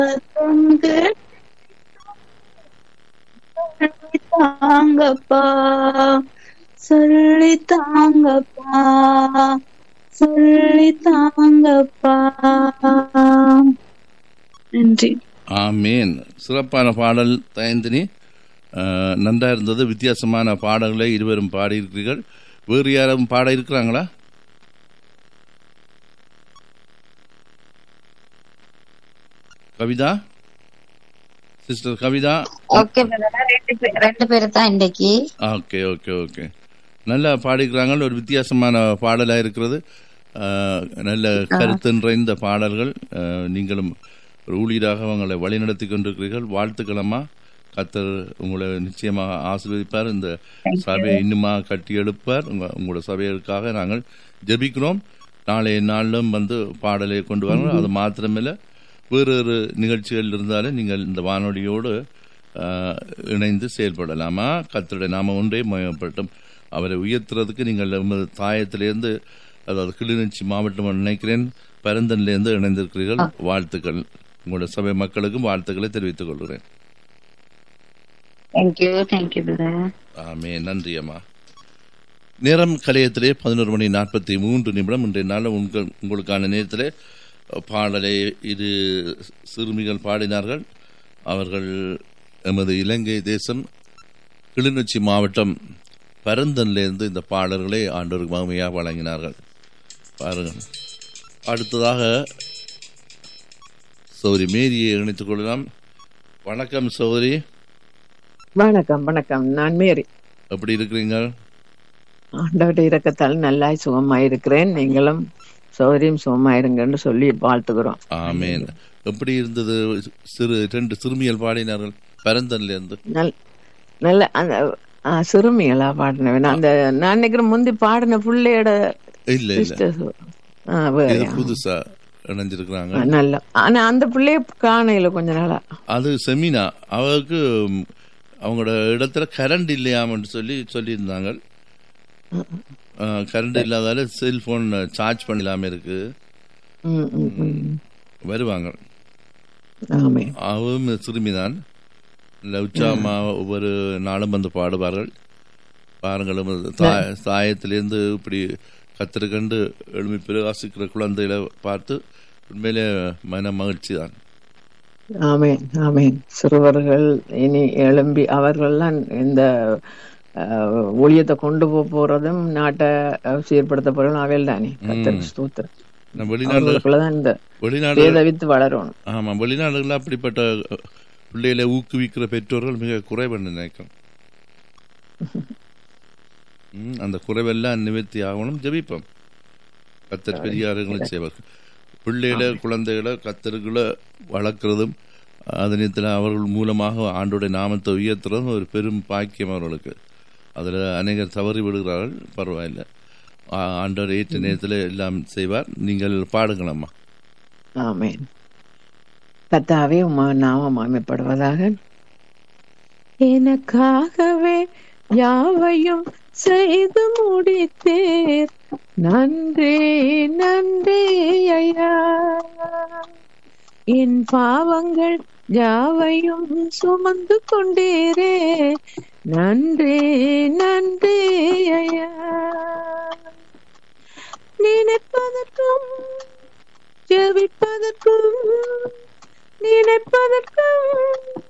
தொங்கு சொல்லி தாங்கப்பா சொல்லி தாங்கப்பா சொல்லி தாங்கப்பா நன்றி ஆமேன் சிறப்பான பாடல் தயந்தினி அஹ், நன்றா இருந்தது வித்தியாசமான பாடல்களை இருவரும் பாடியிருக்கிறீர்கள் வேறு யாரும் பாட இருக்கிறாங்களா கவிதா சிஸ்டர் கவிதா ஓகே ரெண்டு பேர் ரெண்டு பேர் தான் இன்னைக்கு ஓகே ஓகே ஓகே நல்லா பாடிக்கிறாங்க ஒரு வித்தியாசமான பாடலாக இருக்கிறது அஹ், நல்ல கருத்து நிறைந்த பாடல்கள் அஹ், நீங்களும் ஒரு ஊழியராக உங்களை வழிநடத்தி கொண்டிருக்கிறீர்கள் வாழ்த்துக்களம்மா கத்தர் உங்களை நிச்சயமாக ஆசீர்வதிப்பார் இந்த சபையை இன்னுமா கட்டி எழுப்பார் உங்க உங்களோட சபைகளுக்காக நாங்கள் ஜெபிக்கிறோம் நாளைய நாளிலும் வந்து பாடலை கொண்டு வாங்க அது மாத்திரமில்லை வேறு ஒரு நிகழ்ச்சிகள் இருந்தாலும் நீங்கள் இந்த வானொலியோடு ஆஹ், இணைந்து செயல்படலாமா கத்தருடைய நாம ஒன்றே மயப்பட்டும் அவரை உயர்த்துறதுக்கு நீங்கள் உமது தாயத்திலிருந்து அதாவது கிளிநொச்சி மாவட்டம் நினைக்கிறேன் பரந்தன்லேருந்து இணைந்திருக்கிறீர்கள் வாழ்த்துக்கள் உங்களோட சபை மக்களுக்கும் வாழ்த்துக்களை தெரிவித்துக் கொள்கிறேன் தேங்க்யூ தேங்க்யூ பிரதர் ஆமே நன்றி அம்மா நேரம் கலையத்திலே பதினோரு மணி நாற்பத்தி மூன்று நிமிடம் இன்றைய நாள் உங்கள் உங்களுக்கான நேரத்திலே பாடலை இரு சிறுமிகள் பாடினார்கள் அவர்கள் எமது இலங்கை தேசம் கிளிநொச்சி மாவட்டம் பரந்தன்லேருந்து இந்த பாடல்களை ஆண்டோருக்கு மகிமையாக வழங்கினார்கள் பாருங்கள் அடுத்ததாக சௌரி மேரியை இணைத்துக் கொள்ளலாம் வணக்கம் சௌரி வணக்கம் வணக்கம் நான் மேரி எப்படி இருக்கிறீங்க ஆண்டவருடைய இரக்கத்தால் நல்லாய் சுகமாய் இருக்கிறேன் நீங்களும் சௌகரியம் சுகமாயிருங்கன்னு சொல்லி வாழ்த்துக்கிறோம் ஆமேன் எப்படி இருந்தது சிறு ரெண்டு சிறுமிகள் பாடினார்கள் பரந்தன்ல இருந்து நல் நல்ல அந்த ஆ, சிறுமிகளா பாடினவன் அந்த நான் நினைக்கிறேன் முந்தி பாடின பிள்ளையோட இல்ல இல்ல sisters. ஆ, வேற. இது புதுசா இணைஞ்சிருக்கிறாங்க ஆ, நல்ல ஆனா அந்த பிள்ளைய காணையில கொஞ்ச நாளா அது செமினா அவருக்கு ம், அவங்களோட இடத்துல கரண்ட் இல்லையாமன்னு சொல்லி சொல்லியிருந்தாங்க கரண்ட் இல்லாதால செல்போன் சார்ஜ் பண்ணலாம இருக்கு ம், ம், ம். வருவாங்க ஆமே அவரும் சிறுமிதான் இல்ல உச்சாமா ஒவ்வொரு நாளும் வந்து பாடுவார்கள் பாருங்களும் தாய- தாயத்திலிருந்து இப்படி கத்திருக்கண்டு எழுமி பிரகாசிக்கிற குழந்தைகளை பார்த்து உண்மையிலே மன மகிழ்ச்சி தான் ஆமேன் ஆமேன் சிறுவர்கள் இனி எழும்பி அவர்கள்லாம் இந்த அஹ், ஊழியத்தை கொண்டு போக போறதும் நாட்டை அஹ், சீர்படுத்த போறதும் அவையில் தானே கத்தருக்கு ஸ்தோத்திரம் நம்ம வெளிநாடு அவர்களுக்குள்ளதான் இந்த வெளிநாடு வேத வித்து வளரணும் ஆமா வெளிநாடுகளில் அப்படிப்பட்ட அஹ், பிள்ளைகளை ஊக்குவிக்கிற பெற்றோர்கள் மிக குறைவென்று நினைக்கிறேன் ம், அந்த குறைவெல்லாம் நிவர்த்தி ஆகணும் ஜெபிப்போம் கத்தர் பெரியாறுகளை செய்வார் பிள்ளைகளை குழந்தைகளை கத்தர்களை வளர்க்குறதும் அதனத்தில் அவர்கள் மூலமாக ஆண்டோடைய நாமத்தை உயர்த்துறதும் ஒரு பெரும் பாக்கியம் அவர்களுக்கு அதில் அநேகர் தவறி விடுகிறார்கள் பரவாயில்லை ஆ- ஆண்டவர் ஏற்ற நேரத்தில் எல்லாம் செய்வார் நீங்கள் பாடுங்களம்மா ஆமேன் கத்தாவே உமா நாமம் அமைப்படுவதாக எனக்காகவே யாவையும் செய்து முடித்தேர் நன்றி நன்றி ஐயா என் பாவங்கள் யாவையும் சுமந்து கொண்டீரே நன்றி நன்றி ஐயா நினைப்பதற்கும் ஜெபிப்பதற்கும் நினைப்ப